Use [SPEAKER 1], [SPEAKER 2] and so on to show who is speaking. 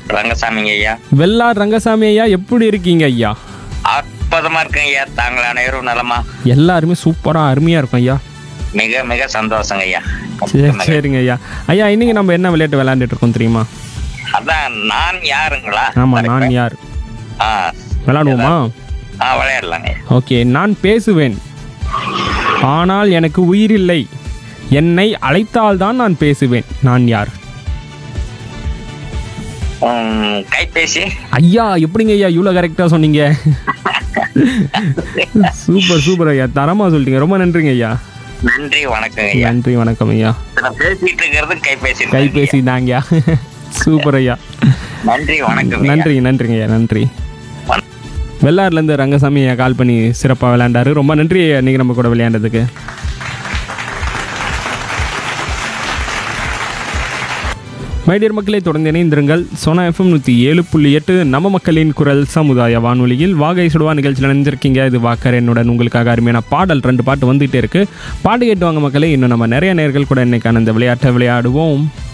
[SPEAKER 1] ரங்கசாமிங்க ஐயா
[SPEAKER 2] வெள்ளார் ரங்கசாமி ஐயா எப்படி இருக்கீங்க ஐயா
[SPEAKER 1] அற்புதமா இருக்கேன் ஐயா தாங்கள் அனைவரும் நலமா
[SPEAKER 2] எல்லாருமே சூப்பராக அருமையாக இருக்கும் ஐயா
[SPEAKER 1] மிக மிக சந்தோஷங்க ஐயா
[SPEAKER 2] சரி சரிங்க ஐயா ஐயா இன்னைக்கு நம்ம என்ன விளையாட்டு விளையாண்டுட்டு இருக்கோம் தெரியுமா
[SPEAKER 1] அதான் நான் யாருங்களா
[SPEAKER 2] ஆமாம் நான் யார்
[SPEAKER 1] ஆ
[SPEAKER 2] விளையாடுவோமா
[SPEAKER 1] ஆ விளையாடலாங்க ஐயா
[SPEAKER 2] ஓகே நான் பேசுவேன் ஆனால் எனக்கு உயிரில்லை என்னை அழைத்தால்தான் நான் பேசுவேன் நான் யார்
[SPEAKER 1] உம், கைபேசி
[SPEAKER 2] ஐயா எப்படிங்க ஐயா இவ்வளோ கரெக்டாக சொன்னீங்க சூப்பர் சூப்பர் ஐயா தரமாக சொல்லிட்டீங்க ரொம்ப நன்றிங்க ஐயா
[SPEAKER 1] நன்றி வணக்கங்க ஐயா
[SPEAKER 2] நன்றி வணக்கம் ஐயா
[SPEAKER 1] நான் பேசிட்டு இருக்கிறது கைபேசி
[SPEAKER 2] கைபேசி தாங்கய்யா சூப்பர் ஐயா
[SPEAKER 1] நன்றி வணக்கம்
[SPEAKER 2] நன்றிங்க நன்றிங்க ஐயா நன்றி
[SPEAKER 1] வணக்கம்.
[SPEAKER 2] வெள்ளாறுலேருந்து ரங்கசாமி ஐயா கால் பண்ணி சிறப்பாக விளையாண்டாரு ரொம்ப நன்றி ஐயா நீங்கள் நம்ம கூட விளையாண்டதுக்கு மைடியர் மக்களை தொடர்ந்து இணைந்திருங்கள் சோனா எஃப்எம் நூற்றி ஏழு புள்ளி எட்டு நம்ம மக்களின் குரல் சமுதாய வானொலியில் வாகை சுடுவா நிகழ்ச்சியில் நினைஞ்சிருக்கீங்க இது வாக்கர் என்னுடன் உங்களுக்காக அருமையான பாடல் ரெண்டு பாட்டு வந்துகிட்டே இருக்கு பாட்டு கேட்டு வாங்க மக்களே இன்னும் நம்ம நிறைய நேர்கள் கூட இன்னைக்கான இந்த விளையாட்டை விளையாடுவோம்